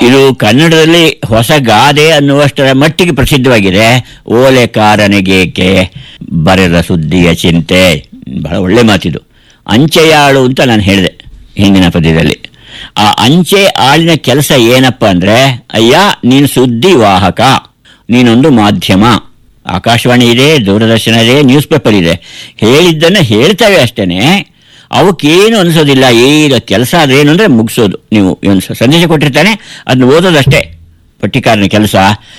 ಇದು ಕನ್ನಡದಲ್ಲಿ ಹೊಸ ಗಾದೆ ಅನ್ನುವಷ್ಟರ ಮಟ್ಟಿಗೆ ಪ್ರಸಿದ್ಧವಾಗಿದೆ ಓಲೆಕಾರನಿಗೇಕೆ ಬರೆದ ಸುದ್ದಿಯ ಚಿಂತೆ ಬಹಳ ಒಳ್ಳೆ ಮಾತಿದು ಅಂಚೆಯಾಳು ಅಂತ ನಾನು ಹೇಳಿದೆ ಹಿಂದಿನ ಪದ್ಯದಲ್ಲಿ ಆ ಅಂಚೆ ಆಳಿನ ಕೆಲಸ ಏನಪ್ಪ ಅಂದ್ರೆ ಅಯ್ಯ ನೀನು ಸುದ್ದಿ ವಾಹಕ ನೀನೊಂದು ಮಾಧ್ಯಮ ಆಕಾಶವಾಣಿ ಇದೆ ದೂರದರ್ಶನ ಇದೆ ನ್ಯೂಸ್ ಪೇಪರ್ ಇದೆ ಹೇಳಿದ್ದನ್ನು ಹೇಳ್ತವೆ ಅಷ್ಟೇನೆ ಅವಕ್ಕೇನು ಅನಿಸೋದಿಲ್ಲ ಈಗ ಕೆಲಸ ಅದೇನು ಅಂದರೆ ಮುಗಿಸೋದು ನೀವು ಒಂದು ಸ- ಸಂದೇಶ ಕೊಟ್ಟಿರ್ತಾನೆ ಅದನ್ನ ಓದೋದಷ್ಟೇ ಪಟ್ಟಿಕಾರನ ಕೆಲಸ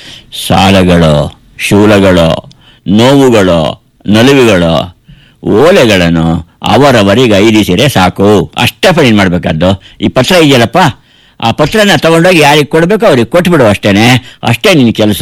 ಸಾಲಗಳು ಶೂಲಗಳು ನೋವುಗಳು ನಲುವುಗಳು ಓಲೆಗಳನ್ನು ಅವರವರಿಗೆ ಐದಿಸಿರೆ ಸಾಕು ಅಷ್ಟೇ ಪಡಿ ಮಾಡಬೇಕಾದ್ದು ಈ ಪತ್ರ ಇದೆಯಲ್ಲಪ್ಪ ಆ ಪತ್ರನ ತಗೊಂಡೋಗಿ ಯಾರಿಗೆ ಕೊಡಬೇಕು ಅವ್ರಿಗೆ ಕೊಟ್ಬಿಡು ಅಷ್ಟೇನೆ ಅಷ್ಟೇ ನಿನ್ನ ಕೆಲಸ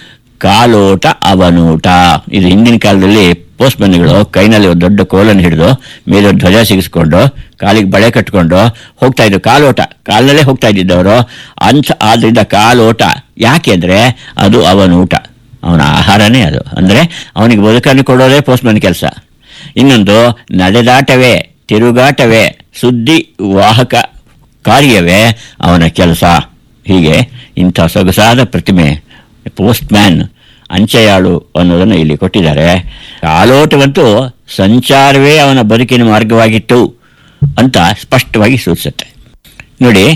ಕಾಲೋಟ ಅವನೂಟ ಇದು ಹಿಂದಿನ ಕಾಲದಲ್ಲಿ ಪೋಸ್ಟ್ ಮನ್ಗಳು ಕೈನಲ್ಲಿ ಒಂದು ದೊಡ್ಡ ಕೋಲನ್ನು ಹಿಡಿದು ಮೇಲೆ ಒಂದು ಧ್ವಜ ಸಿಗಿಸ್ಕೊಂಡು ಕಾಲಿಗೆ ಬಳೆ ಕಟ್ಕೊಂಡು ಹೋಗ್ತಾ ಇದ್ರು ಕಾಲೋಟ ಕಾಲಲ್ಲೇ ಹೋಗ್ತಾ ಇದ್ದಿದ್ದವರು ಅಂಥ ಆದ್ರಿಂದ ಕಾಲೋಟ ಯಾಕೆ ಅಂದರೆ ಅದು ಅವನೂಟ ಅವನ ಆಹಾರನೇ ಅದು ಅಂದರೆ ಅವನಿಗೆ ಬದುಕನ್ನು ಕೊಡೋದೇ ಪೋಸ್ಟ್ಮನ್ ಕೆಲಸ ಇನ್ನೊಂದು ನಡೆದಾಟವೇ ತಿರುಗಾಟವೇ ಸುದ್ದಿ ವಾಹಕ ಕಾರ್ಯವೇ ಅವನ ಕೆಲಸ ಹೀಗೆ ಇಂಥ ಸೊಗಸಾದ ಪ್ರತಿಮೆ ಪೋಸ್ಟ್ಮ್ಯಾನ್ ಅಂಚೆಯಾಳು ಅನ್ನೋದನ್ನು ಇಲ್ಲಿ ಕೊಟ್ಟಿದ್ದಾರೆ ಕಾಲೋಟವಂತೂ ಸಂಚಾರವೇ ಅವನ ಬದುಕಿನ ಮಾರ್ಗವಾಗಿತ್ತು ಅಂತ ಸ್ಪಷ್ಟವಾಗಿ ಸೂಚಿಸುತ್ತೆ ನೋಡಿ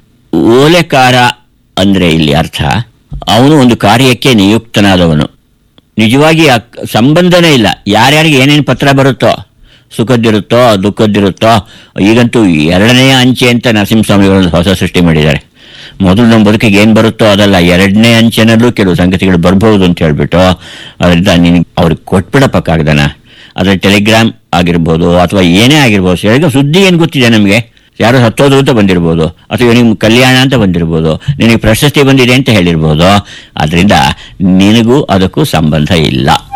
ಓಲೆಕಾರ ಅಂದರೆ ಇಲ್ಲಿ ಅರ್ಥ ಅವನು ಒಂದು ಕಾರ್ಯಕ್ಕೆ ನಿಯುಕ್ತನಾದವನು ನಿಜವಾಗಿ ಆ ಕ- ಸಂಬಂಧನೇ ಇಲ್ಲ ಯಾರ್ಯಾರಿಗೆ ಏನೇನು ಪತ್ರ ಬರುತ್ತೋ ಸುಖದ್ದಿರುತ್ತೋ ದುಃಖದ್ದಿರುತ್ತೋ ಈಗಂತೂ ಎರಡನೇ ಅಂಚೆ ಅಂತ ನರಸಿಂಹಸ್ವಾಮಿಗಳು ಹೊಸ ಸೃಷ್ಟಿ ಮಾಡಿದ್ದಾರೆ ಮೊದಲು ನಮ್ಮ ಬದುಕಿಗೆ ಏನು ಬರುತ್ತೋ ಅದಲ್ಲ ಎರಡನೇ ಅಂಚೆನಲ್ಲೂ ಕೆಲವು ಸಂಗತಿಗಳು ಬರ್ಬೋದು ಅಂತ ಹೇಳ್ಬಿಟ್ಟು ಅದರಿಂದ ನಿನಗೆ ಅವ್ರಿಗೆ ಕೊಟ್ಬಿಡಪ್ಪ ಕಾಗ್ದನ ಅದರ ಟೆಲಿಗ್ರಾಮ್ ಆಗಿರ್ಬೋದು ಅಥವಾ ಏನೇ ಆಗಿರ್ಬೋದು ಈಗ ಸುದ್ದಿ ಏನು ಗೊತ್ತಿದೆ ನಮಗೆ ಯಾರೋ ಸತ್ತೋದ್ರು ಅಂತ ಬಂದಿರ್ಬೋದು ಅಥವಾ ಇವನಿಗೆ ಕಲ್ಯಾಣ ಅಂತ ಬಂದಿರ್ಬೋದು ನಿನಗೆ ಪ್ರಶಸ್ತಿ ಬಂದಿದೆ ಅಂತ ಹೇಳಿರ್ಬೋದು ಅದರಿಂದ ನಿನಗೂ ಅದಕ್ಕೂ ಸಂಬಂಧ ಇಲ್ಲ